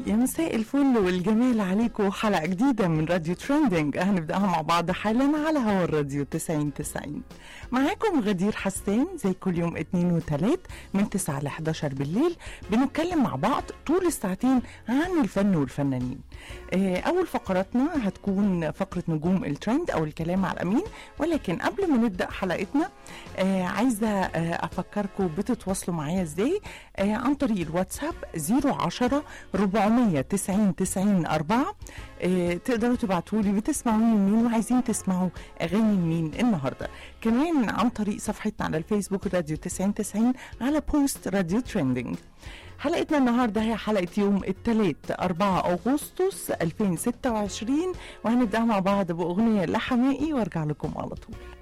يا مساء الفل والجمال عليكم حلقة جديدة من راديو ترندنج هنبدأها مع بعض حالا على هوا الراديو 90 90 معاكم غدير حسان زي كل يوم اتنين وتلات من 9 ل 11 بالليل بنتكلم مع بعض طول الساعتين عن الفن والفنانين آه، أول فقراتنا هتكون فقرة نجوم الترند أو الكلام على الأمين ولكن قبل ما نبدأ حلقتنا آه، عايزة آه، أفكركم بتتواصلوا معايا إزاي آه، عن طريق الواتساب 010 490 90 4 آه، تقدروا تبعتوا لي بتسمعوني منين وعايزين تسمعوا اغاني مين النهارده كمان عن طريق صفحتنا على الفيسبوك راديو 90 90 على بوست راديو تريندينج حلقتنا النهارده هي حلقه يوم الثلاث 4 اغسطس 2026 وهنبدا مع بعض باغنيه لحمائي وارجع لكم على طول